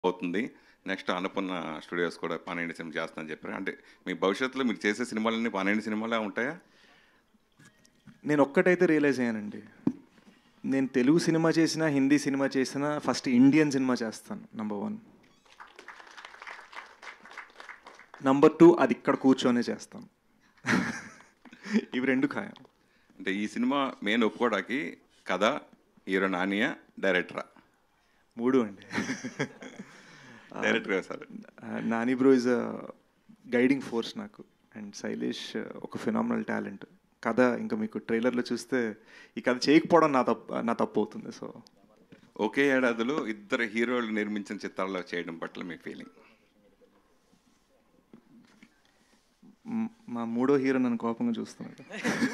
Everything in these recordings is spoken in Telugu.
అవుతుంది నెక్స్ట్ అన్నపూర్ణ స్టూడియోస్ కూడా పన్నెండు సినిమా చేస్తానని చెప్పారు అంటే మీ భవిష్యత్తులో మీరు చేసే సినిమాలన్నీ పన్నెండు సినిమాలే ఉంటాయా నేను ఒక్కటైతే రియలైజ్ అయ్యానండి నేను తెలుగు సినిమా చేసినా హిందీ సినిమా చేసినా ఫస్ట్ ఇండియన్ సినిమా చేస్తాను నంబర్ వన్ నంబర్ టూ అది ఇక్కడ కూర్చొనే చేస్తాను ఇవి రెండు ఖాయం అంటే ఈ సినిమా మెయిన్ ఒప్పుకోవడానికి కథ హీరో నానియా డైరెక్టరా మూడు అండి director sir Nani bro is a guiding force నాకు అండ్ శైలేష్ ఒక ఫినామినల్ టాలెంట్ కథ ఇంకా మీకు ట్రైలర్లో చూస్తే ఈ కథ చేయకపోవడం నా తప్పు నా తప్పు అవుతుంది సో ఒకే ఏడాదిలో ఇద్దరు హీరోలు నిర్మించిన చిత్రాల్లో చేయడం పట్ల మీ ఫీలింగ్ మ్- మా మూడో హీరో నన్ను కోపంగా చూస్తున్నాడు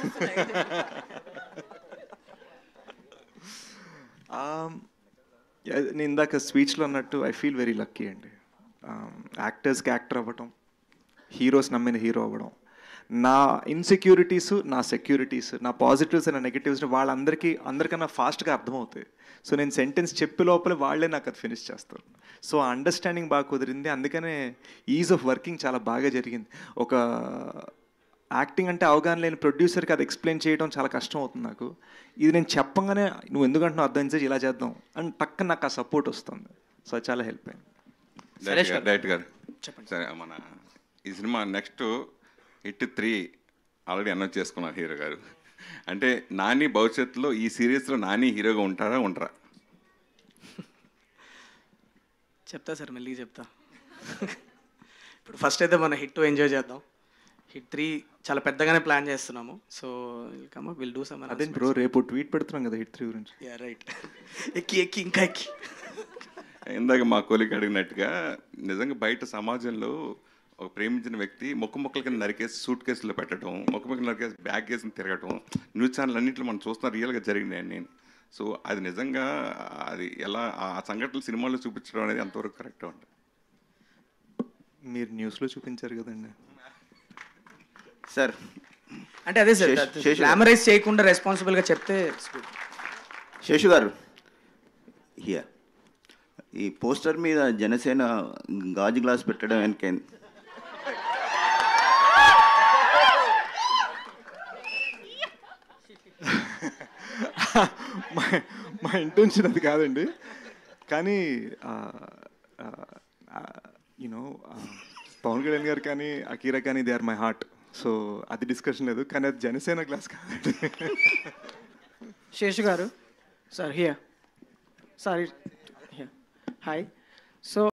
Um, yeah, నేను ఇందాక స్పీచ్లో అన్నట్టు ఐ ఫీల్ వెరీ లక్కీ అండి యాక్టర్స్కి యాక్టర్ అవ్వటం హీరోస్ నమ్మిన హీరో అవ్వడం నా ఇన్సెక్యూరిటీస్ నా సెక్యూరిటీస్ నా పాజిటివ్స్ నా నెగిటివ్స్ వాళ్ళందరికీ అందరికన్నా ఫాస్ట్గా అర్థమవుతాయి సో నేను సెంటెన్స్ చెప్పే లోపల వాళ్ళే నాకు అది ఫినిష్ చేస్తారు సో అండర్స్టాండింగ్ బాగా కుదిరింది అందుకనే ఈజ్ ఆఫ్ వర్కింగ్ చాలా బాగా జరిగింది ఒక యాక్టింగ్ అంటే అవగాహన లేని ప్రొడ్యూసర్కి అది ఎక్స్ప్లెయిన్ చేయడం చాలా కష్టం అవుతుంది నాకు ఇది నేను చెప్పంగానే నువ్వు ఎందుకంటున్నావు అర్థం చేసి ఇలా చేద్దాం అని టక్క నాకు ఆ సపోర్ట్ వస్తుంది సో అది చాలా హెల్ప్ అయింది డైరెక్ట్ గారు డైరెక్ట్ గారు సరే మన ఈ cinema next hit three already announce చేసుకున్నారు హీరో గారు అంటే నాని భవిష్యత్తులో ఈ సిరీస్లో నాని హీరోగా ఉంటారా ఉండరా చెప్తా సార్ మెల్లిగా చెప్తా ఇప్పుడు ఫస్ట్ అయితే మన హిట్ ఎంజాయ్ చేద్దాం హిట్ త్రీ చాలా పెద్దగానే ప్లాన్ చేస్తున్నాము so come will do some అదే బ్రో రేపు ట్వీట్ పెడుతున్నాం కదా హిట్ త్రీ గురించి యా రైట్ ఎక్కి ఎక్కి ఇంకా ఎక్కి ఇందాక మా కోలికి అడిగినట్టుగా నిజంగా బయట సమాజంలో ఒక ప్రేమించిన వ్యక్తి మొక్క మొక్కల కింద నరికేసి సూట్ కేసులో పెట్టడం మొక్క మొక్కలు నరికేసి బ్యాగ్ వేసి తిరగటం న్యూస్ ఛానల్ అన్నింటిలో మనం చూస్తున్న రియల్గా జరిగింది నేను సో అది నిజంగా అది ఎలా ఆ సంఘటనలు సినిమాలో చూపించడం అనేది అంతవరకు కరెక్ట్ ఉంటుంది మీరు న్యూస్లో చూపించారు కదండి సార్ అంటే అదే సార్ శేష్- శేషు గారు. గ్లామరైజ్ చేయకుండా రెస్పాన్సిబుల్గా చెప్తే it's good. శేషు గారు హియర్ ఈ పోస్టర్ మీద జనసేన గాజు గ్లాస్ పెట్టడం వెనకైంది మా మా ఇంటెన్షన్ అది కాదండి కానీ యూనో పవన్ కళ్యాణ్ గారు కానీ అకీరా కానీ they are my heart so అది డిస్కషన్ లేదు కానీ అది జనసేన క్లాస్ కాదండి Seshu garu sir here sorry here hi so